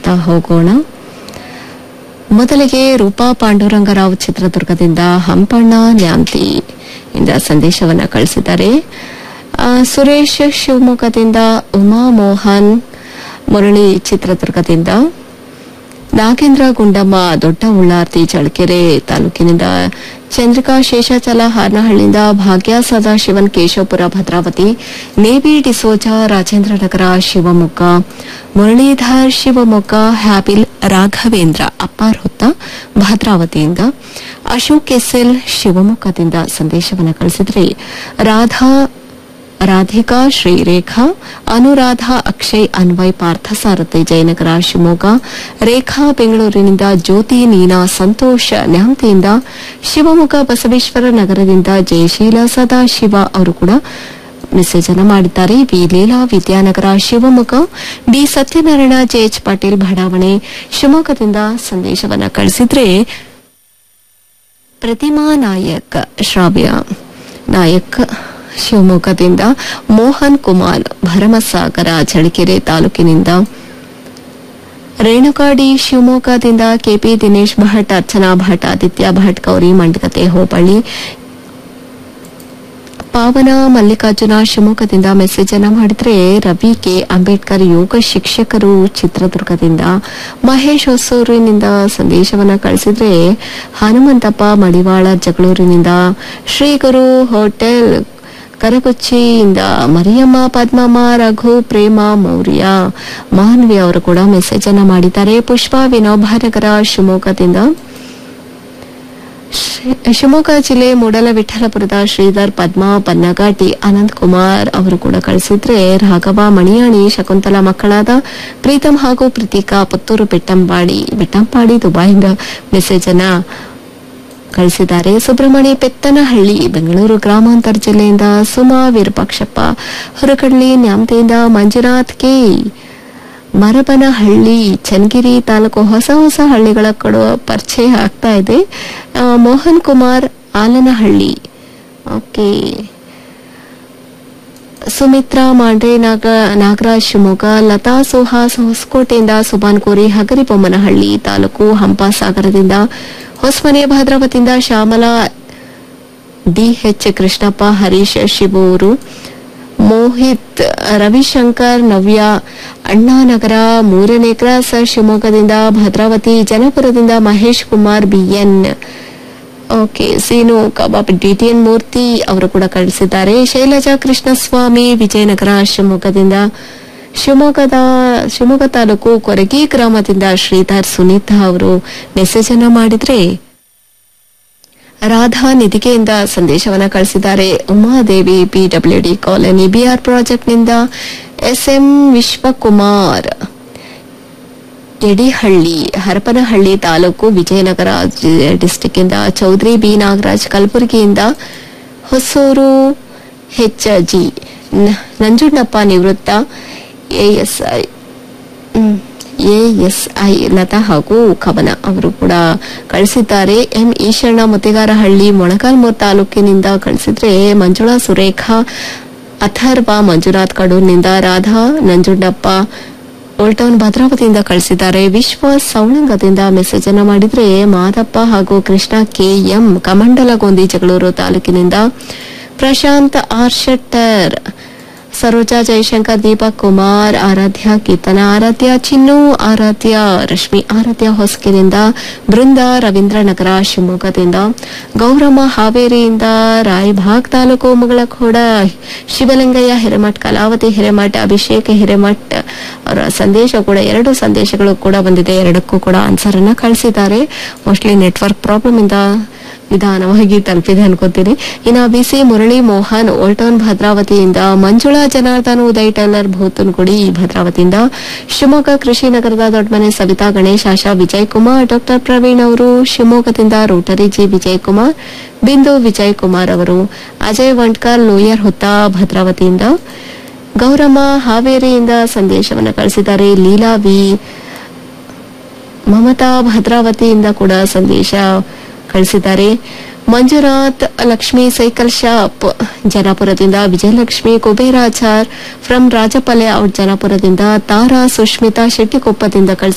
ನೋಡ್ತಾ ಹೋಗೋಣ ಮೊದಲಿಗೆ ರೂಪಾ ಪಾಂಡುರಂಗರಾವ್ ಚಿತ್ರದುರ್ಗದಿಂದ ಹಂಪಣ್ಣ ನ್ಯಾಮ್ತಿ ಇಂದ ಸಂದೇಶವನ್ನ ಕಳಿಸಿದ್ದಾರೆ ಆ, ಸುರೇಶ್ ಶಿವಮೊಗ್ಗದಿಂದ ಉಮಾ ಮೋಹನ್ ಮುರಳಿ ಚಿತ್ರದುರ್ಗದಿಂದ ನಾಗೇಂದ್ರ ಗುಂಡಮ್ಮ ದೊಡ್ಡ ಉಳ್ಳಾರ್ತಿ ಚಳ್ಳಕೆರೆ ತಾಲೂಕಿನಿಂದ ಚಂದ್ರಿಕಾ ಶೇಷಾಚಲ ಹಾರನಹಳ್ಳಿಯಿಂದ ಭಾಗ್ಯ ಸದಾಶಿವನ್ ಕೇಶವಪುರ ಭದ್ರಾವತಿ ನೇವಿ ಡಿಸೋಜ ರಾಜೇಂದ್ರನಗರ ಶಿವಮೊಗ್ಗ ಮುರಳೀಧರ್ ಶಿವಮೊಗ್ಗ ಹ್ಯಾಬಿಲ್ ರಾಘವೇಂದ್ರ ಅಪ್ಪಾರ್ ಹೊತ್ತ ಭದ್ರಾವತಿಯಿಂದ ಅಶೋಕ್ ಎಸ್ಎಲ್ ಶಿವಮೊಗ್ಗದಿಂದ ಸಂದೇಶವನ್ನು ಕಳಿಸಿದ್ರೆ ರಾಧಾ ರಾಧಿಕಾ ಶ್ರೀರೇಖಾ ಅನುರಾಧ ಅಕ್ಷಯ್ ಅನ್ವಯ್ ಪಾರ್ಥಸಾರಥಿ ಜಯನಗರ ಶಿವಮೊಗ್ಗ ರೇಖಾ ಬೆಂಗಳೂರಿನಿಂದ ಜ್ಯೋತಿ ನೀನಾ ಸಂತೋಷ್ ನ್ಯಾಮತಿಯಿಂದ ಶಿವಮೊಗ್ಗ ಬಸವೇಶ್ವರ ನಗರದಿಂದ ಜಯಶೀಲ ಸದಾಶಿವ ಅವರು ಕೂಡ ಮೆಸೇಜ್ ಅನ್ನು ಮಾಡಿದ್ದಾರೆ V Leela Vidyanagar Shivamogga D Satyanarayana JH Patil ಬಡಾವಣೆ ಶಿವಮೊಗ್ಗದಿಂದ ಸಂದೇಶವನ್ನ ಕಳಿಸಿದ್ರೆ ಪ್ರತಿಮಾ ನಾಯಕ್ ಶ್ರಾವ್ಯ ನಾಯಕ್ ಶಿವಮೊಗ್ಗದಿಂದ ಮೋಹನ್ ಕುಮಾರ್ ಭರಮಸಾಗರ ಚಳ್ಳಕೆರೆ ತಾಲೂಕಿನಿಂದ ರೇಣುಕಾಡಿ ಶಿವಮೊಗ್ಗದಿಂದ ಕೆಪಿ ದಿನೇಶ್ ಭಟ್ ಅರ್ಚನಾ ಭಟ್ ಆದಿತ್ಯ ಭಟ್ ಗೌರಿ ಮಂಡಗತೆ ಹೋಬಳಿ ಪಾವನ ಮಲ್ಲಿಕಾರ್ಜುನ ಶಿವಮೊಗ್ಗದಿಂದ ಮೆಸೇಜ್ ಅನ್ನ ಮಾಡಿದ್ರೆ ರವಿ ಕೆ ಅಂಬೇಡ್ಕರ್ ಯೋಗ ಶಿಕ್ಷಕರು ಚಿತ್ರದುರ್ಗದಿಂದ ಮಹೇಶ್ ಹೊಸೂರಿನಿಂದ ಸಂದೇಶವನ್ನ ಕಳಿಸಿದ್ರೆ ಹನುಮಂತಪ್ಪ ಮಡಿವಾಳ ಜಗಳೂರಿನಿಂದ ಶ್ರೀಗುರು ಹೋಟೆಲ್ ಕರಗುಚ್ಚಿಯಿಂದ ಮರಿಯಮ್ಮ ಪದ್ಮಮ್ಮ ರಘು ಪ್ರೇಮ ಮೌರ್ಯ ಮಾನ್ವಿ ಅವರು ಕೂಡ ಮೆಸೇಜ್ ಅನ್ನ ಮಾಡಿದ್ದಾರೆ ಪುಷ್ಪ ವಿನೋಭಾನಗರ ಶಿವಮೊಗ್ಗದಿಂದ ಶಿ- ಶಿವಮೊಗ್ಗ ಜಿಲ್ಲೆ ಮೂಡಲವಿಠಲಪುರದ ಶ್ರೀಧರ್ ಪದ್ಮಾ ಪನ್ನಗಾಟಿ ಅನಂತ್ ಕುಮಾರ್ ಅವರು ಕೂಡ ಕಳಿಸಿದ್ರೆ ರಾಘವ ಮಣಿಯಾಣಿ ಶಕುಂತಲಾ ಮಕ್ಕಳಾದ ಪ್ರೀತಮ್ ಹಾಗೂ ಪ್ರೀತಿಕಾ ಪುತ್ತೂರು ಬೆಟ್ಟಂಪಾಡಿ ಬೆಟ್ಟಂಪಾಡಿ ದುಬಾಯಿಂದ ಮೆಸೇಜ್ ಅನ್ನ ಕಳಿಸಿದ್ದಾರೆ ಸುಬ್ರಹ್ಮಣ್ಯ ಪೆತ್ತನಹಳ್ಳಿ ಬೆಂಗಳೂರು ಗ್ರಾಮಾಂತರ ಜಿಲ್ಲೆಯಿಂದ ಸುಮಾ ವಿರೂಪಾಕ್ಷಪ್ಪ ಹೊರಕಡ್ಲಿ ನ್ಯಾಮತೆಯಿಂದ ಮಂಜುನಾಥ್ ಕೆ ಮರಬನಹಳ್ಳಿ ಚನ್ನಗಿರಿ ತಾಲೂಕು ಹೊಸ ಹೊಸ ಹಳ್ಳಿಗಳ ಕಡೆ ಪರಿಚಯ ಆಗ್ತಾ ಇದೆ ಆ, ಮೋಹನ್ ಕುಮಾರ್ ಆಲನಹಳ್ಳಿ ಓಕೆ ಸುಮಿತ್ರಾ ಮಾಂಡ್ರೆ ನಾಗ ನಾಗರಾಜ್ ಶಿವಮೊಗ್ಗ ಲತಾ ಸುಹಾಸ್ ಹೊಸಕೋಟೆಯಿಂದ ಸುಬಾನ್ ಕೋರಿ ಹಗರಿಬೊಮ್ಮನಹಳ್ಳಿ ತಾಲೂಕು ಹಂಪಾಸಾಗರದಿಂದ ಹೊಸಮನೆ ಭದ್ರಾವತಿಯಿಂದ ಶ್ಯಾಮಲಾ ಡಿಎಚ್ ಕೃಷ್ಣಪ್ಪ ಹರೀಶ್ ಶಿವೂರು ಮೋಹಿತ್ ರವಿಶಂಕರ್ ನವ್ಯ ಅಣ್ಣಾನಗರ ಮೂರನೇ ಕ್ರಾಸ್ ಶಿವಮೊಗ್ಗದಿಂದ ಭದ್ರಾವತಿ ಜನಪುರದಿಂದ Mahesh Kumar BN okay Seenu kebab DTN Murthy ಅವರು ಕೂಡ ಕಳಿಸಿದ್ದಾರೆ ಶೈಲಜಾ ಕೃಷ್ಣಸ್ವಾಮಿ ವಿಜಯನಗರ ಶಿವಮೊಗ್ಗದಿಂದ ಶಿವಮೊಗ್ಗದ ಶಿವಮೊಗ್ಗ ತಾಲೂಕು ಕೊರಗಿ ಗ್ರಾಮದಿಂದ ಶ್ರೀಧರ್ ಸುನೀತಾ ಅವರು ಮೆಸೇಜ್ ಅನ್ನ ಮಾಡಿದ್ರೆ ರಾಧಾ ನಿಧಿಗೆಯಿಂದ ಸಂದೇಶವನ್ನ ಕಳಿಸಿದ್ದಾರೆ ಉಮಾದೇವಿ ಪಿಡಬ್ಲ್ಯೂಡಿ ಕಾಲೋನಿ ಬಿಆರ್ ಪ್ರಾಜೆಕ್ಟ್ನಿಂದ ಎಸ್ಎಂ ವಿಶ್ವಕುಮಾರ್ ಯಡಿಹಳ್ಳಿ ಹರಪನಹಳ್ಳಿ ತಾಲೂಕು ವಿಜಯನಗರ ಜಿ- ಡಿಸ್ಟಿಕ್ ಇಂದ ಚೌಧರಿ ಬಿ ನಾಗರಾಜ್ ಕಲಬುರಗಿಯಿಂದ ಹೊಸೂರು ಹೆಚ್ಜಿ ನಂಜುಂಡಪ್ಪ ನಿವೃತ್ತ ಎಎಸ್ಐ ಎಎಸ್ಐ ಲತಾ ಹಾಗೂ ಕವನ ಅವರು ಕೂಡ ಕಳಿಸಿದ್ದಾರೆ ಎಂ ಈಶಣ್ಣ ಮುತ್ತಿಗಾರಹಳ್ಳಿ ಮೊಳಕಾಲ್ಮೂರು ತಾಲೂಕಿನಿಂದ ಕಳಿಸಿದ್ರೆ ಮಂಜುಳಾ ಸುರೇಖಾ ಅಥರ್ವ ಮಂಜುನಾಥ್ ಕಡೂರಿನಿಂದ ರಾಧಾ ನಂಜುಂಡಪ್ಪ ಓಲ್ಟೌನ್ ಭದ್ರಾವತಿಯಿಂದ ಕಳಿಸಿದ್ದಾರೆ ವಿಶ್ವ ಸೌಳಂಗದಿಂದ ಮೆಸೇಜ್ ಅನ್ನ ಮಾಡಿದ್ರೆ ಮಾದಪ್ಪ ಹಾಗೂ ಕೃಷ್ಣ ಕೆಎಂ ಕಮಂಡಲಗೊಂದಿ ಜಗಳೂರು ತಾಲೂಕಿನಿಂದ ಪ್ರಶಾಂತ್ ಆರ್ ಶೆಟ್ಟರ್ ಸರೋಜಾ ಜಯಶಂಕರ್ ದೀಪಕ್ ಕುಮಾರ್ ಆರಾಧ್ಯ ಕೀರ್ತನ ಆರಾಧ್ಯ ಚಿನ್ನು ಆರಾಧ್ಯ ರಶ್ಮಿ ಆರಾಧ್ಯ ಹೊಸಕಿನಿಂದ ಬೃಂದ ರವೀಂದ್ರನಗರ ಶಿವಮೊಗ್ಗದಿಂದ ಗೌರಮ್ಮ ಹಾವೇರಿಯಿಂದ ರಾಯಭಾಗ್ ತಾಲೂಕು ಮುಗಳಖೋಡ ಶಿವಲಿಂಗಯ್ಯ ಹಿರೇಮಠ್ ಕಲಾವತಿ ಹಿರೇಮಠ್ ಅಭಿಷೇಕ್ ಹಿರೇಮಠ್ ಅವರ ಸಂದೇಶ ಕೂಡ ಎರಡು ಸಂದೇಶಗಳು ಕೂಡ ಬಂದಿದೆ ಎರಡಕ್ಕೂ ಕೂಡ ಆನ್ಸರ್ ಅನ್ನ ಕಳಿಸಿದ್ದಾರೆ ಮೋಸ್ಟ್ಲಿ ನೆಟ್ವರ್ಕ್ ಪ್ರಾಬ್ಲಮ್ ಇಂದ ನಿಧಾನವಾಗಿ ತಲುಪಿದೆ ಅನ್ಕೋತೀನಿ ಇನ್ನು ಬಿಸಿ ಮುರಳಿ ಮೋಹನ್ ಓಲ್ಟೌನ್ ಭದ್ರಾವತಿಯಿಂದ ಮಂಜುಳಾ ಜನಾರ್ದನ್ ಉದಯ್ ಟೈಲರ್ ಭೂತನ್ಗುಡಿ ಭದ್ರಾವತಿಯಿಂದ ಶಿವಮೊಗ್ಗ ಕೃಷಿ ನಗರದ ದೊಡ್ಡಮನೆ ಸವಿತಾ ಗಣೇಶ್ ಆಶಾ ವಿಜಯ್ ಕುಮಾರ್ ಡಾಕ್ಟರ್ ಪ್ರವೀಣ್ ಅವರು ಶಿವಮೊಗ್ಗದಿಂದ ರೋಟರಿ ಜಿ ವಿಜಯ್ ಕುಮಾರ್ ಬಿಂದು ವಿಜಯ್ ಕುಮಾರ್ ಅವರು ಅಜಯ್ ವಂಟ್ಕರ್ ಲೋಯರ್ ಹೊತ್ತ ಭದ್ರಾವತಿಯಿಂದ ಗೌರಮ್ಮ ಹಾವೇರಿಯಿಂದ ಸಂದೇಶವನ್ನು ಕಳಿಸಿದ್ದಾರೆ ಲೀಲಾ ವಿ ಮಮತಾ ಭದ್ರಾವತಿಯಿಂದ ಕೂಡ ಸಂದೇಶ ಕಳಿಸಿದ್ದಾರೆ ಮಂಜುನಾಥ್ ಲಕ್ಷ್ಮಿ ಸೈಕಲ್ ಶಾಪ್ ಜನಾಪುರದಿಂದ ವಿಜಯಲಕ್ಷ್ಮಿ ಕುಬೇರಾಚಾರ್ ಫ್ರಮ್ ರಾಜಪಲ್ಯ ಔಟ್ ಜನಾಪುರದಿಂದ ತಾರಾ ಸುಷ್ಮಿತಾ ಶೆಟ್ಟಿಕೊಪ್ಪದಿಂದ ಕಳಿಸಿ